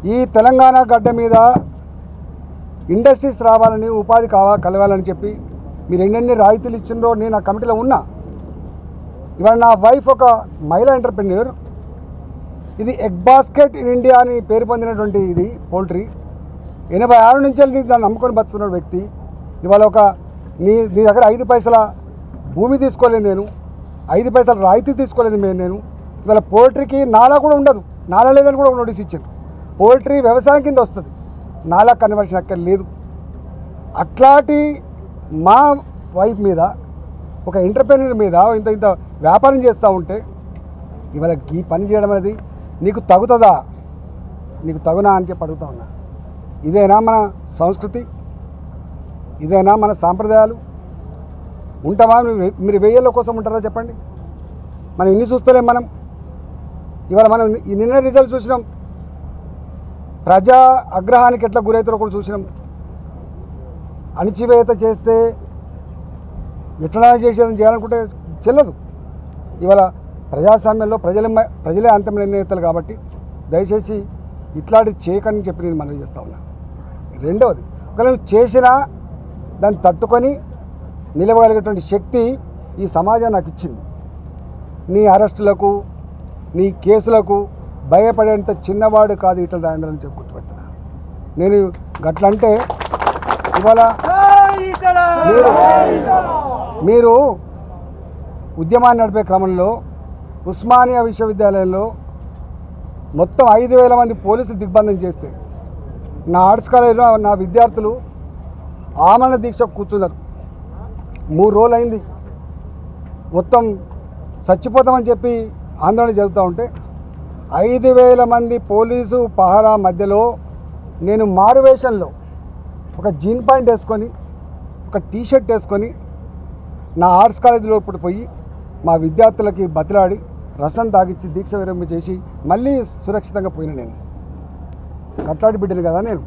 ఈ తెలంగాణ గడ్డ మీద ఇండస్ట్రీస్ రావాలని ఉపాధి కావా కలగాలని చెప్పి మీరు ఎన్నెన్ని రాయితీలు ఇచ్చిండ్రో నేను ఆ కమిటీలో ఉన్నా ఇవాళ నా వైఫ్ ఒక మహిళా ఎంటర్ప్రెన్యూర్ ఇది ఎగ్ బాస్కెట్ ఇన్ ఇండియా అని పేరు పొందినటువంటి ఇది పోల్ట్రీ ఎనభై ఆరు నుంచి వెళ్ళి దాన్ని నమ్ముకొని బతుకున్న వ్యక్తి ఇవాళ ఒక నీ నీ దగ్గర ఐదు పైసల భూమి తీసుకోలేదు నేను ఐదు పైసల రాయితీ తీసుకోలేదు మేము నేను ఇవాళ పోల్ట్రీకి నాలా కూడా ఉండదు నాలా లేదని కూడా నోటీస్ ఇచ్చాను పోల్ట్రీ వ్యవసాయం కింద వస్తుంది నాలా కన్వర్షన్ అక్కడ లేదు అట్లాంటి మా వైఫ్ మీద ఒక ఎంటర్ప్రెన్యూర్ మీద ఇంత ఇంత వ్యాపారం చేస్తూ ఉంటే ఇవాళ ఈ పని చేయడం అనేది నీకు తగుతుందా నీకు తగునా అని చెప్పి అడుగుతా ఉన్నా ఇదేనా మన సంస్కృతి ఇదేనా మన సాంప్రదాయాలు ఉంటామా మీరు- మీరు వెయ్యేళ్ళ కోసం ఉంటారా చెప్పండి మనం ఇన్ని చూస్తలేం మనం ఇవాళ మనం ఈ నిన్న రిజల్ట్ చూసినాం ప్రజా అగ్రహానికి ఎట్లా గురవుతారో కూడా చూసినాం అణిచివేత చేస్తే ఎట్లా చేసేదని చేయాలనుకుంటే చెల్లదు ఇవాళ ప్రజాస్వామ్యంలో ప్రజల ప్రజలే అంతిమ నిర్ణేతలు కాబట్టి దయచేసి ఇట్లాంటిది చేయకని చెప్పి నేను మనవి చేస్తా ఉన్నా రెండవది ఒకవేళ నువ్వు చేసినా దాన్ని తట్టుకొని నిలవగలిగేటువంటి శక్తి ఈ సమాజం నాకు ఇచ్చింది నీ అరెస్టులకు నీ కేసులకు భయపడేంత చిన్నవాడు కాదు ఇట్లా రాజేంద్ర అని చెప్పి గుర్తుపెడుతున్నా నేను గట్లంటే ఇవాళ మీరు మీరు ఉద్యమాన్ని నడిపే క్రమంలో ఉస్మానియా విశ్వవిద్యాలయంలో మొత్తం ఐదు వేల మంది పోలీసులు దిగ్బంధం చేస్తే నా ఆర్ట్స్ కాలేజీలో నా విద్యార్థులు ఆమరణ దీక్ష కూర్చున్నారు మూడు రోజులు అయింది మొత్తం చచ్చిపోతామని చెప్పి ఆందోళన జరుగుతూ ఉంటే ఐదు వేల మంది పోలీసు పహారా మధ్యలో నేను మారువేషంలో ఒక జీన్ పాయింట్ వేసుకొని ఒక టీ షర్ట్ వేసుకొని నా ఆర్ట్స్ కాలేజీలో ఇప్పుడు పోయి మా విద్యార్థులకి బతిలాడి రసం తాగిచ్చి దీక్ష విరమణ చేసి మళ్ళీ సురక్షితంగా పోయిన నేను కట్లాడి బిడ్డను కదా నేను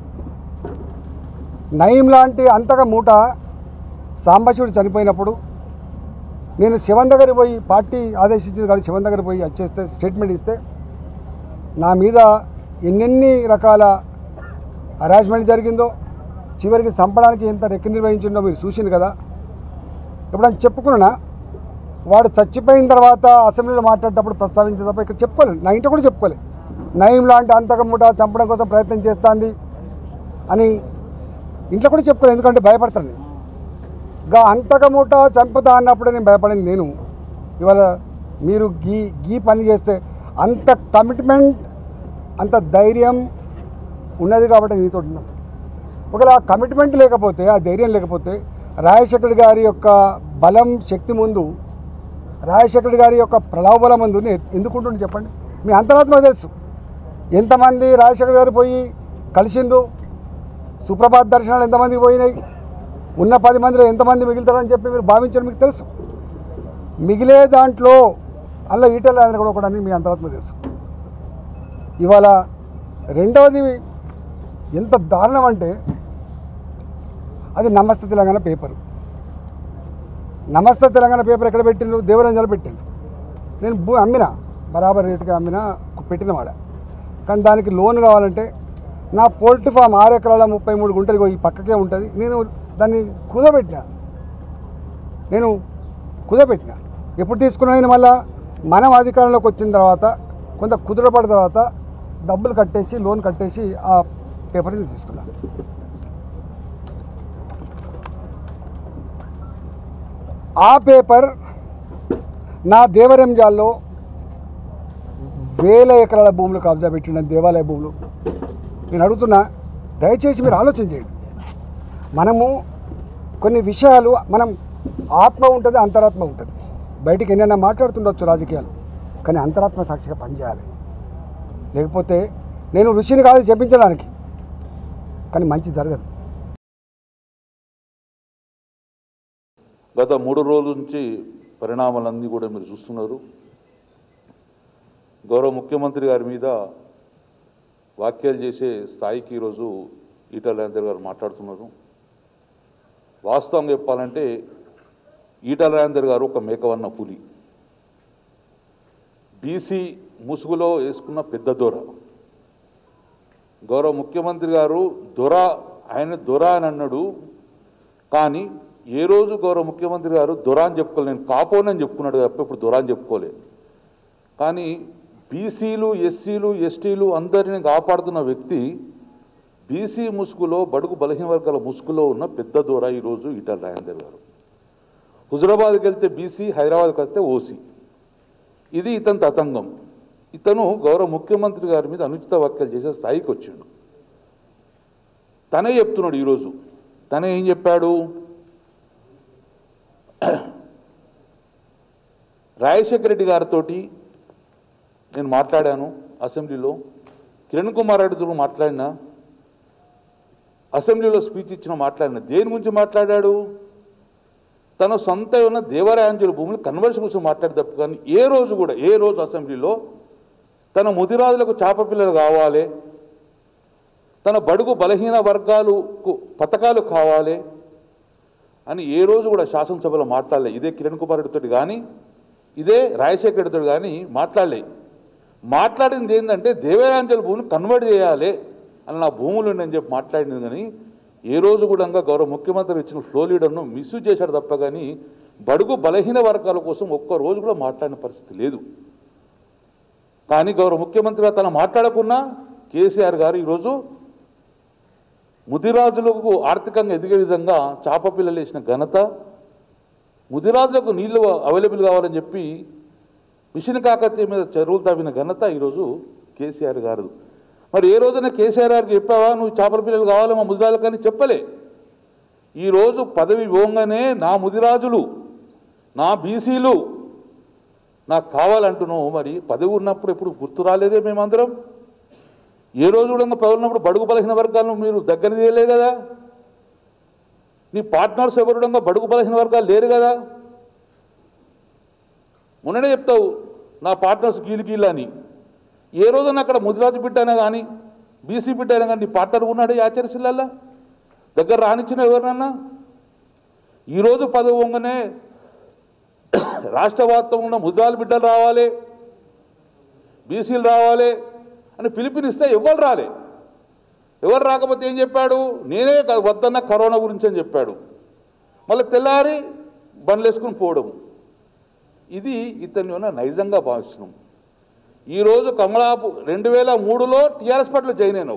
నయం లాంటి అంతగా మూట సాంబశివుడు చనిపోయినప్పుడు నేను శివన్ దగ్గర పోయి పార్టీ ఆదేశించింది కాబట్టి శివన్ దగ్గర పోయి వచ్చేస్తే స్టేట్మెంట్ ఇస్తే నా మీద ఎన్నెన్ని రకాల హరాస్మెంట్ జరిగిందో చివరికి చంపడానికి ఎంత రెక్కి నిర్వహించిందో మీరు చూసింది కదా ఎప్పుడైనా చెప్పుకున్నా వాడు చచ్చిపోయిన తర్వాత అసెంబ్లీలో మాట్లాడేటప్పుడు ప్రస్తావించే తప్ప ఇక్కడ చెప్పుకోలేదు నా ఇంట్లో కూడా చెప్పుకోలేదు నయం లాంటి అంతకముట చంపడం కోసం ప్రయత్నం చేస్తాంది అని ఇంట్లో కూడా చెప్పుకోలేదు ఎందుకంటే భయపడతాను నేను గా అంతకముట చంపుతా అన్నప్పుడు నేను భయపడింది నేను ఇవాళ మీరు గీ గీ పని చేస్తే అంత కమిట్మెంట్ అంత ధైర్యం ఉన్నది కాబట్టి నీతో ఉన్నాం ఒకవేళ ఆ కమిట్మెంట్ లేకపోతే ఆ ధైర్యం లేకపోతే రాజశేఖర్ గారి యొక్క బలం శక్తి ముందు రాజశేఖర్ గారి యొక్క ప్రలాభబలం ముందు నేను ఎందుకు ఉంటుంది చెప్పండి మీ అంతరాత్మ తెలుసు ఎంతమంది రాజశేఖర్ గారు పోయి కలిసిండ్రు సుప్రభాత్ దర్శనాలు ఎంతమంది పోయినాయి ఉన్న పది మందిలో ఎంతమంది మిగులుతారని చెప్పి మీరు భావించారు మీకు తెలుసు మిగిలే దాంట్లో అలా ఈటల ఆయన కూడా ఒకడని మీ అంతరాత్మ తెలుసు ఇవాళ రెండవది ఎంత దారుణం అంటే అది నమస్తే తెలంగాణ పేపరు నమస్తే తెలంగాణ పేపర్ ఎక్కడ పెట్టిండ్రు దేవరంజాలు పెట్టిండ్రు నేను భూ అమ్మిన బరాబర్ రేటుగా అమ్మిన పెట్టిన వాడ కానీ దానికి లోన్ కావాలంటే నా పోల్ట్రీ ఫామ్ ఆరు ఎకరాల ముప్పై మూడు గుంటలు ఈ పక్కకే ఉంటుంది నేను దాన్ని కుదబెట్టిన నేను కుదబెట్టిన ఎప్పుడు తీసుకున్నా నేను మళ్ళా మనం అధికారంలోకి వచ్చిన తర్వాత కొంత కుదురపడిన తర్వాత డబ్బులు కట్టేసి లోన్ కట్టేసి ఆ పేపర్ని తీసుకున్నాను ఆ పేపర్ నా దేవరంజాల్లో వేల ఎకరాల భూములు కబ్జా పెట్టిన దేవాలయ భూములు నేను అడుగుతున్నా దయచేసి మీరు ఆలోచన చేయండి మనము కొన్ని విషయాలు మనం ఆత్మ ఉంటుంది అంతరాత్మ ఉంటుంది బయటికి ఎన్నైనా మాట్లాడుతుండొచ్చు రాజకీయాలు కానీ అంతరాత్మ సాక్షిగా పనిచేయాలి లేకపోతే నేను ఋషిని కాదు చెప్పించడానికి కానీ మంచి జరగదు గత మూడు రోజుల నుంచి పరిణామాలన్నీ కూడా మీరు చూస్తున్నారు గౌరవ ముఖ్యమంత్రి గారి మీద వ్యాఖ్యలు చేసే స్థాయికి ఈరోజు ఈటల రాజేందర్ గారు మాట్లాడుతున్నారు వాస్తవం చెప్పాలంటే ఈటల రాజేందర్ గారు ఒక మేకవన్న పులి బీసీ ముసుగులో వేసుకున్న పెద్ద దొర గౌరవ ముఖ్యమంత్రి గారు దొర ఆయన దొర అని అన్నాడు కానీ ఏ రోజు గౌరవ ముఖ్యమంత్రి గారు దొర అని చెప్పుకోలేదు నేను కాపోనని చెప్పుకున్నాడు తప్ప ఇప్పుడు దొర అని చెప్పుకోలేదు కానీ బీసీలు ఎస్సీలు ఎస్టీలు అందరిని కాపాడుతున్న వ్యక్తి బీసీ ముసుగులో బడుగు బలహీన వర్గాల ముసుగులో ఉన్న పెద్ద దూర ఈరోజు ఈటల రాజేందర్ గారు హుజరాబాద్కి వెళ్తే బీసీ హైదరాబాద్కి వెళ్తే ఓసీ ఇది ఇతని తతంగం ఇతను గౌరవ ముఖ్యమంత్రి గారి మీద అనుచిత వ్యాఖ్యలు చేసే స్థాయికి వచ్చిండు తనే చెప్తున్నాడు ఈరోజు తనే ఏం చెప్పాడు రాజశేఖర రెడ్డి గారితో నేను మాట్లాడాను అసెంబ్లీలో కిరణ్ కుమార్ రెడ్డితో మాట్లాడినా అసెంబ్లీలో స్పీచ్ ఇచ్చిన మాట్లాడిన దేని గురించి మాట్లాడాడు తన సొంత ఉన్న దేవరాయాంజలి భూములు కన్వర్షన్ కోసం మాట్లాడి తప్పు కానీ ఏ రోజు కూడా ఏ రోజు అసెంబ్లీలో తన ముదిరాజులకు చాప పిల్లలు కావాలి తన బడుగు బలహీన వర్గాలకు పథకాలు కావాలి అని ఏ రోజు కూడా శాసనసభలో మాట్లాడలే ఇదే కిరణ్ కుమార్ రెడ్డితో కానీ ఇదే రాజశేఖర రెడ్డితో కానీ మాట్లాడలే మాట్లాడింది ఏంటంటే దేవయాంజలి భూమిని కన్వర్ట్ చేయాలి అని నా భూములు నేను చెప్పి మాట్లాడింది కానీ ఏ రోజు కూడా గౌరవ ముఖ్యమంత్రి ఇచ్చిన ఫ్లో లీడర్ను మిస్యూజ్ చేశాడు తప్ప కానీ బడుగు బలహీన వర్గాల కోసం ఒక్క రోజు కూడా మాట్లాడిన పరిస్థితి లేదు కానీ గౌరవ ముఖ్యమంత్రిగా తను మాట్లాడకున్నా కేసీఆర్ గారు ఈరోజు ముదిరాజులకు ఆర్థికంగా ఎదిగే విధంగా చాప పిల్లలు వేసిన ఘనత ముదిరాజులకు నీళ్లు అవైలబుల్ కావాలని చెప్పి మిషన్ కాకతీయ మీద చెరువులు తవ్విన ఘనత ఈరోజు కేసీఆర్ గారు మరి ఏ రోజున కేసీఆర్ గారికి చెప్పావా నువ్వు చేపల పిల్లలు కావాలి మా ముదిరాజులు కానీ చెప్పలే ఈరోజు పదవి పోగానే నా ముదిరాజులు నా బీసీలు నాకు కావాలంటున్నావు మరి పదవి ఉన్నప్పుడు ఎప్పుడు గుర్తు రాలేదే మేమందరం ఏ రోజు కూడా పదవి ఉన్నప్పుడు బడుగు బలహీన వర్గాలను మీరు దగ్గర తీయలే కదా నీ పార్ట్నర్స్ ఎవరుడంగా బడుగు బలహీన వర్గాలు లేరు కదా మొన్ననే చెప్తావు నా పార్ట్నర్స్ గీలు గీలు అని ఏ రోజున అక్కడ ముదిరాజు బిడ్డ అయినా కానీ బీసీ బిడ్డ అయినా కానీ నీ పార్ట్నర్ ఉన్నాడు ఈ ఆచార్యశిల్లాల్లో దగ్గర రానిచ్చిన ఎవరినన్నా ఈరోజు పదవి వంగనే రాష్ట్ర వ్యాప్తంగా ఉన్న ముద్రాల బిడ్డలు రావాలి బీసీలు రావాలి అని పిలుపునిస్తే ఎవరు రాలే ఎవరు రాకపోతే ఏం చెప్పాడు నేనే క- వద్దన్న కరోనా గురించి అని చెప్పాడు మళ్ళీ తెల్లారి బండ్లు వేసుకుని పోవడం ఇది ఇతన్ని ఉన్న నైజంగా భావిస్తున్నాం ఈరోజు కమలాపు రెండు వేల మూడులో టీఆర్ఎస్ పార్టీలో జాయిన్ అయినావు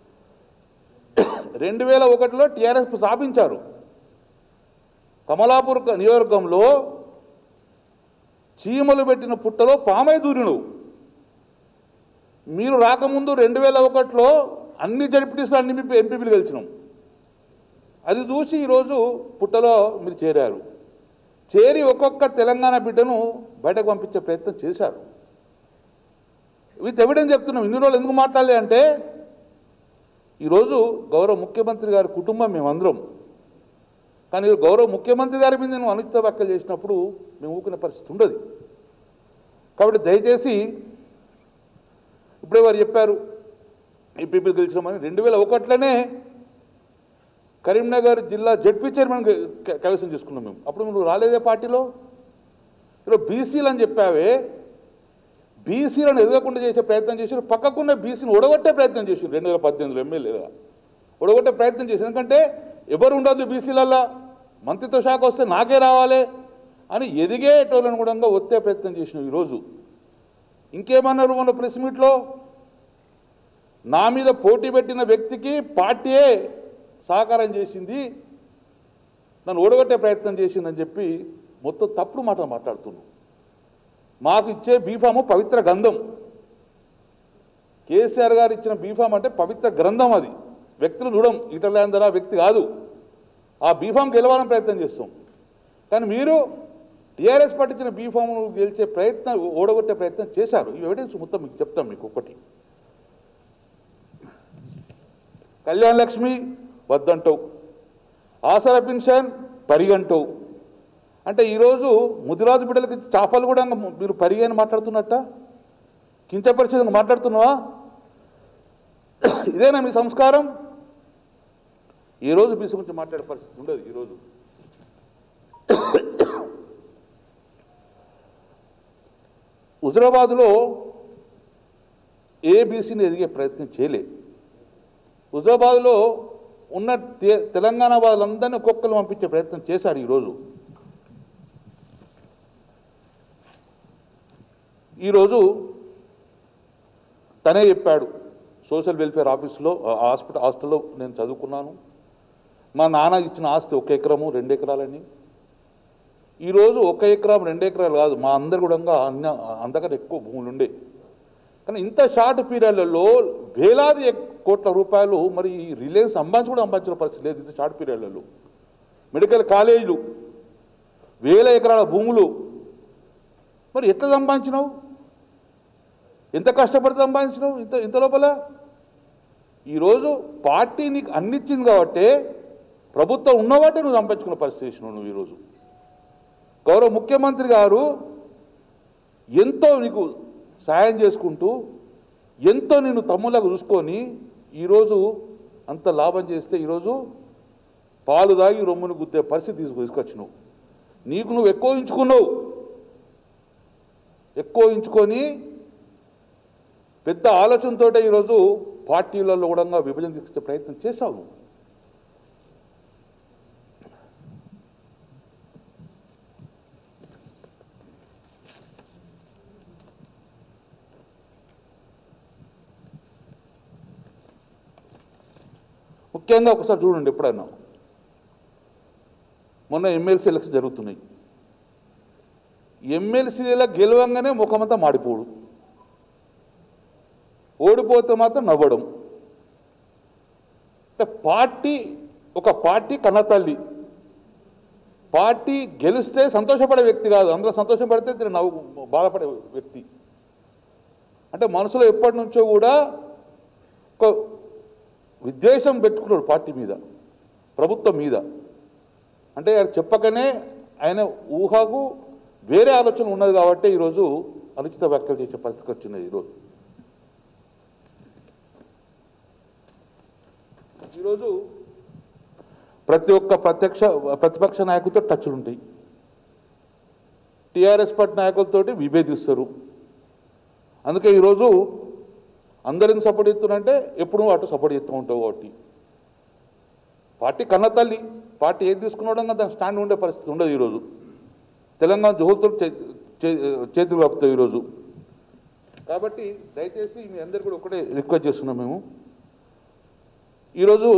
రెండు వేల ఒకటిలో టీఆర్ఎస్ స్థాపించారు కమలాపూర్ క- నియోజకవర్గంలో చీమలు పెట్టిన పుట్టలో పామై దూరినవు మీరు రాకముందు రెండు వేల ఒకటిలో అన్ని జడ్పీటీస్లో అన్ని ఎంపీపీలు గెలిచినాం అది చూసి ఈరోజు పుట్టలో మీరు చేరారు చేరి ఒక్కొక్క తెలంగాణ బిడ్డను బయటకు పంపించే ప్రయత్నం చేశారు విత్ ఎవిడెన్స్ చెప్తున్నాం ఇన్ని రోజులు ఎందుకు మాట్లాడలే అంటే ఈరోజు గౌరవ ముఖ్యమంత్రి గారి కుటుంబం మేమందరం కానీ గౌరవ ముఖ్యమంత్రి గారి మీద నేను అనుచిత వ్యాఖ్యలు చేసినప్పుడు మేము ఊకునే పరిస్థితి ఉండదు కాబట్టి దయచేసి ఇప్పుడే వారు చెప్పారు ఈపీపీ గెలిచినామని రెండు వేల ఒకటిలోనే కరీంనగర్ జిల్లా జడ్పీ చైర్మన్ క- కైవసం చేసుకున్నాం మేము అప్పుడు నువ్వు రాలేదే పార్టీలో ఈరోజు బీసీలు అని చెప్పావే బీసీలను ఎదగకుండా చేసే ప్రయత్నం చేసి పక్కకున్న బీసీని ఒడగొట్టే ప్రయత్నం చేసి రెండు వేల పద్దెనిమిదిలో ఎమ్మెల్యేగా ఒడగొట్టే ప్రయత్నం చేసి ఎందుకంటే ఎవరు ఉండదు బీసీలల్లా మంత్రిత్వ శాఖ వస్తే నాకే రావాలి అని ఎదిగేటోళ్ళను కూడా ఒత్తే ప్రయత్నం చేసినావు ఈరోజు ఇంకేమన్నారు మన ప్రెస్ మీట్లో నా మీద పోటీ పెట్టిన వ్యక్తికి పార్టీయే సహకారం చేసింది నన్ను ఓడగొట్టే ప్రయత్నం చేసిందని చెప్పి మొత్తం తప్పుడు మాట మాట్లాడుతున్నాను మాకు ఇచ్చే బీఫాము పవిత్ర గంధం కేసీఆర్ గారు ఇచ్చిన బీఫామ్ అంటే పవిత్ర గ్రంథం అది వ్యక్తులు చూడం ఈటలేందరా వ్యక్తి కాదు ఆ బీఫామ్ గెలవాలని ప్రయత్నం చేస్తాం కానీ మీరు టీఆర్ఎస్ పట్టించిన బీఫామ్ గెలిచే ప్రయత్నం ఓడగొట్టే ప్రయత్నం చేశారు ఈ ఎవిడెన్స్ మొత్తం మీకు చెప్తాం మీకు ఒకటి కళ్యాణ లక్ష్మి వద్దంటావు ఆసరా పెన్షన్ పరిగంటావు అంటే ఈరోజు ముదిరాజు బిడ్డలకి చేపలు కూడా మీరు పరిగని మాట్లాడుతున్నట్ట కించపరిచేందుకు మాట్లాడుతున్నావా ఇదేనా మీ సంస్కారం ఈరోజు బీసీ గురించి మాట్లాడే పరిస్థితి ఉండదు ఈరోజు హుజరాబాద్లో ఏ బీసీని ఎదిగే ప్రయత్నం చేయలే హుజరాబాద్లో ఉన్న తె- తెలంగాణ వాళ్ళందరినీ ఒక్కొక్కరు పంపించే ప్రయత్నం చేశారు ఈరోజు ఈరోజు తనే చెప్పాడు సోషల్ వెల్ఫేర్ ఆఫీస్లో ఆ, హాస్పిటల్ హాస్టల్లో నేను చదువుకున్నాను మా నాన్న ఇచ్చిన ఆస్తి ఒక ఎకరము రెండు ఎకరాలని ఈరోజు ఒక ఎకరం రెండు ఎకరాలు కాదు మా అందరు కూడా అన్న అంతకంటే ఎక్కువ భూములు ఉండే కానీ ఇంత షార్ట్ పీరియడ్లలో వేలాది ఎక్- కోట్ల రూపాయలు మరి ఈ రిలయన్స్ సంపాదించి కూడా సంపాదించిన పరిస్థితి లేదు ఇంత షార్ట్ పీరియడ్లలో మెడికల్ కాలేజీలు వేల ఎకరాల భూములు మరి ఎట్లా సంపాదించినావు ఎంత కష్టపడి సంపాదించినావు ఇంత ఇంత లోపల ఈరోజు పార్టీ నీకు అన్నిచ్చింది కాబట్టి ప్రభుత్వం ఉన్నవాటే నువ్వు సంపాదించుకున్న పరిస్థితి చేసినావు నువ్వు ఈరోజు గౌరవ ముఖ్యమంత్రి గారు ఎంతో నీకు సాయం చేసుకుంటూ ఎంతో నిన్ను తమ్ముళ్ళకు చూసుకొని ఈరోజు అంత లాభం చేస్తే ఈరోజు పాలు దాగి రొమ్మును గుద్దే పరిస్థితి తీసుకు తీసుకొచ్చినావు నీకు నువ్వు ఎక్కువ ఎంచుకున్నావు ఎక్కువ ఎంచుకొని పెద్ద ఆలోచనతోటే ఈరోజు పార్టీలలో కూడా విభజన తీసుకొచ్చే ప్రయత్నం చేశావు నువ్వు ముఖ్యంగా ఒకసారి చూడండి ఎప్పుడైనా మొన్న ఎమ్మెల్సీ ఎలక్షన్ జరుగుతున్నాయి ఎమ్మెల్సీల గెలవంగానే ముఖమంతా మాడిపోడు ఓడిపోతే మాత్రం నవ్వడం అంటే పార్టీ ఒక పార్టీ కన్నతల్లి పార్టీ గెలిస్తే సంతోషపడే వ్యక్తి కాదు అందులో సంతోషపడితే తిన నవ్వు బాధపడే వ్యక్తి అంటే మనసులో ఎప్పటి నుంచో కూడా ఒక విద్వేషం పెట్టుకున్నాడు పార్టీ మీద ప్రభుత్వం మీద అంటే ఆయన చెప్పకనే ఆయన ఊహకు వేరే ఆలోచన ఉన్నది కాబట్టి ఈరోజు అనుచిత వ్యాఖ్యలు చేసే పరిస్థితి వచ్చింది ఈరోజు ఈరోజు ప్రతి ఒక్క ప్రత్యక్ష ప్రతిపక్ష నాయకులతో టచ్లు ఉంటాయి టీఆర్ఎస్ పార్టీ నాయకులతోటి విభేదిస్తారు అందుకే ఈరోజు అందరిని సపోర్ట్ చేస్తున్నారంటే ఎప్పుడు నువ్వు అటు సపోర్ట్ చేస్తూ ఉంటావు కాబట్టి పార్టీ కన్న తల్లి పార్టీ ఏది తీసుకున్నాడో దాని స్టాండ్ ఉండే పరిస్థితి ఉండదు ఈరోజు తెలంగాణ జోహులతో చేతులు కప్పుతాయి ఈరోజు కాబట్టి దయచేసి మీ అందరు కూడా ఒకటే రిక్వెస్ట్ చేస్తున్నాం మేము ఈరోజు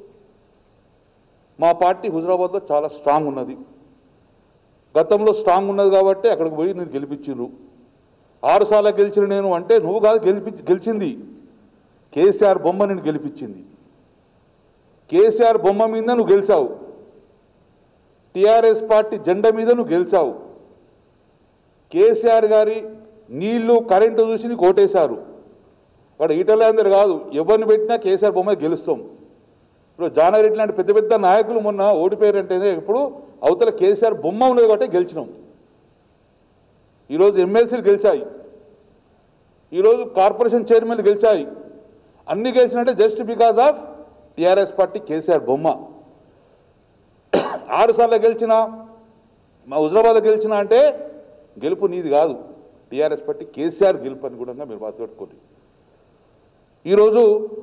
మా పార్టీ హుజరాబాద్లో చాలా స్ట్రాంగ్ ఉన్నది గతంలో స్ట్రాంగ్ ఉన్నది కాబట్టి అక్కడికి పోయి నేను గెలిపించిండ్రు ఆరు సార్లు గెలిచిన నేను అంటే నువ్వు కాదు గెలిపి గెలిచింది కేసీఆర్ బొమ్మ నేను గెలిపించింది కేసీఆర్ బొమ్మ మీద నువ్వు గెలిచావు టీఆర్ఎస్ పార్టీ జెండా మీద నువ్వు గెలిచావు కేసీఆర్ గారి నీళ్లు కరెంటు చూసి నీకు ఓటేశారు వాడు ఈటలందరు కాదు ఎవరిని పెట్టినా కేసీఆర్ బొమ్మ గెలుస్తాం ఇప్పుడు జానారెడ్డి లాంటి పెద్ద పెద్ద నాయకులు మొన్న ఓడిపోయారంటేనే ఇప్పుడు అవతల కేసీఆర్ బొమ్మ ఉన్నది కాబట్టి గెలిచినాం ఈరోజు ఎమ్మెల్సీలు గెలిచాయి ఈరోజు కార్పొరేషన్ చైర్మన్లు గెలిచాయి అన్ని గెలిచినట్టే just because of TRS party KCR బొమ్మ ఆరు సార్లు గెలిచిన మా హుజరాబాద్ గెలిచిన అంటే గెలుపు నీది కాదు టీఆర్ఎస్ పార్టీ కేసీఆర్ గెలుపు అని కూడా మీరు బాధపెట్టుకోండి ఈరోజు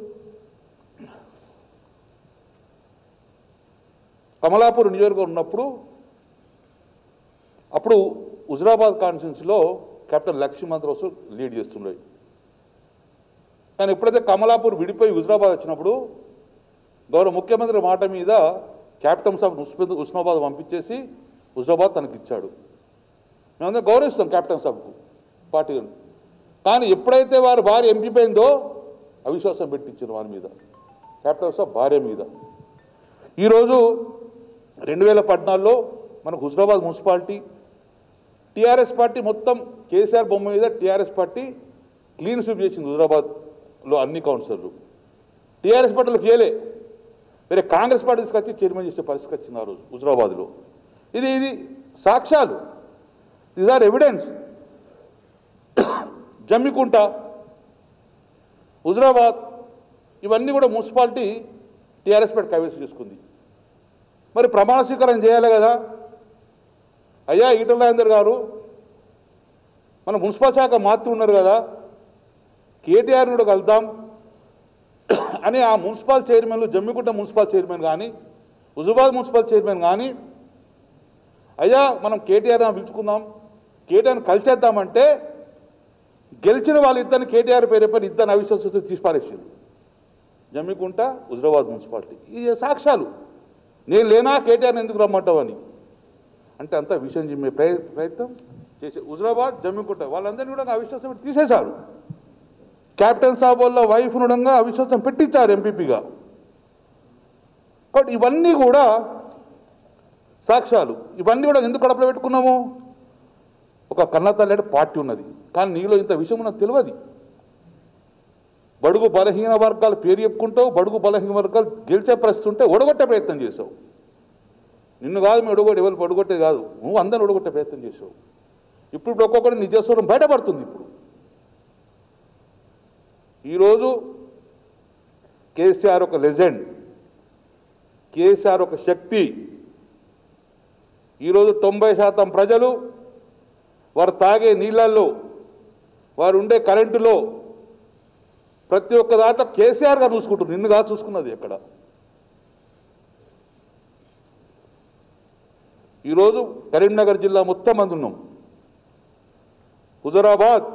కమలాపూర్ నియోజకవర్గం ఉన్నప్పుడు అప్పుడు హుజరాబాద్ కాన్స్టిట్యున్సీలో కెప్టెన్ లక్ష్మీమంత్రసు లీడ్ చేస్తుండే కానీ ఎప్పుడైతే కమలాపూర్ విడిపోయి హుజరాబాద్ వచ్చినప్పుడు గౌరవ ముఖ్యమంత్రి మాట మీద క్యాప్టెన్ సాబ్ ఉస్మాబాద్ ఉస్మాబాద్ పంపించేసి హుజరాబాద్ తనకి ఇచ్చాడు మేమందరం గౌరవిస్తాం క్యాప్టెన్ సాబ్కు పార్టీ కానీ ఎప్పుడైతే వారి భార్య ఎంపీ పోయిందో అవిశ్వాసం పెట్టించారు వారి మీద క్యాప్టెన్ సాబ్ భార్య మీద ఈరోజు రెండు వేల పద్నాలుగులో మనకు హుజరాబాద్ మున్సిపాలిటీ టీఆర్ఎస్ పార్టీ మొత్తం కేసీఆర్ బొమ్మ మీద టీఆర్ఎస్ పార్టీ క్లీన్ స్వీప్ చేసింది హుజరాబాద్లో అన్ని కౌన్సిలర్లు టీఆర్ఎస్ పార్టీలకు ఏలే వేరే కాంగ్రెస్ పార్టీ తీసుకొచ్చి చైర్మన్ చేసే పరిస్థితి వచ్చింది ఆ రోజు హుజరాబాద్లో ఇది ఇది సాక్ష్యాలు these are evidence Jammikunta Huzurabad ఇవన్నీ కూడా మున్సిపాలిటీ టీఆర్ఎస్ పార్టీ కైవసం చేసుకుంది మరి ప్రమాణ స్వీకారం చేయాలి కదా అయ్యా ఈటల రాజేందర్ గారు మన మున్సిపల్ శాఖ మాత్రం ఉన్నారు కదా కేటీఆర్ని కూడా కలుద్దాం అనే ఆ మున్సిపల్ చైర్మన్లు జమ్మిగుంట మున్సిపల్ చైర్మన్ కానీ హుజుబాద్ మున్సిపల్ చైర్మన్ కానీ అయ్యా మనం కేటీఆర్ పిలుచుకుందాం కేటీఆర్ కలిసేద్దామంటే గెలిచిన వాళ్ళిద్దరిని కేటీఆర్ పేరు పైన ఇద్దరిని అవిశ్వాసంతో తీసిపారేసింది జమ్మికుంట హుజరాబాద్ మున్సిపాలిటీ ఇది సాక్ష్యాలు నేను లేనా కేటీఆర్ని ఎందుకు రమ్మంటావని అంటే అంతా విషయం చెప్పే ప్రయ- ప్రయత్నం చేసే హుజరాబాద్ జమ్మికుంట వాళ్ళందరినీ కూడా అవిశ్వాసం పెట్టి తీసేశారు కెప్టెన్ సాబ్ వల్ల వైఫ్ నుండంగా అవిశ్వాసం పెట్టించారు ఎంపీపీగా కాబట్టి ఇవన్నీ కూడా సాక్ష్యాలు ఇవన్నీ కూడా ఎందుకు కడపలో పెట్టుకున్నాము ఒక కన్నతల్లి పార్టీ ఉన్నది కానీ నీలో ఇంత విషయం ఉన్నది తెలియదు బడుగు బలహీన వర్గాలు పేరు చెప్పుకుంటావు బడుగు బలహీన వర్గాలు గెలిచే పరిస్థితి ఉంటే ఒడగొట్టే ప్రయత్నం చేసావు నిన్ను కాదు మీ ఒడగొట్టి ఎవరు ఒడగొట్టే కాదు నువ్వు అందరిని ఒడగొట్టే ప్రయత్నం చేసావు ఇప్పుడు ఇప్పుడు ఒక్కొక్కటి నిజస్వరం బయటపడుతుంది ఇప్పుడు ఈరోజు కేసీఆర్ ఒక లెజెండ్ కేసీఆర్ ఒక శక్తి ఈరోజు తొంభై శాతం ప్రజలు వారు తాగే నీళ్ళల్లో వారు ఉండే కరెంటులో ప్రతి ఒక్క దాంట్లో కేసీఆర్ గారు చూసుకుంటారు నిన్నుగా చూసుకున్నది ఎక్కడ ఈరోజు కరీంనగర్ జిల్లా మొత్తం మంది ఉన్నాం హుజరాబాద్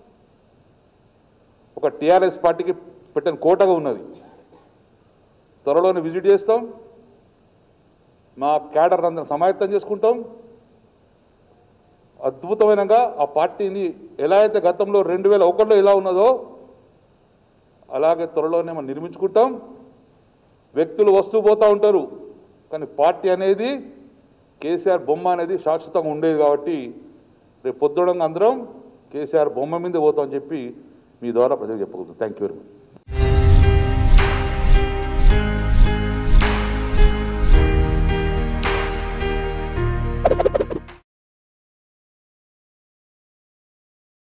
ఒక టీఆర్ఎస్ పార్టీకి పెట్టిన కోటగా ఉన్నది త్వరలోనే విజిట్ చేస్తాం మా క్యాడర్ అందరం సమాయత్తం చేసుకుంటాం అద్భుతమైనగా ఆ పార్టీని ఎలా అయితే గతంలో రెండు వేల ఒకటిలో ఎలా ఉన్నదో అలాగే త్వరలోనే మనం నిర్మించుకుంటాం వ్యక్తులు వస్తూ పోతూ ఉంటారు కానీ పార్టీ అనేది కేసీఆర్ బొమ్మ అనేది శాశ్వతంగా ఉండేది కాబట్టి రేపు పొద్దుడంగా అందరం కేసీఆర్ బొమ్మ మీద పోతామని చెప్పి మీ ద్వారా ప్రజలకు చెప్పగలుగుతాం థ్యాంక్ యూ వెరీ మచ్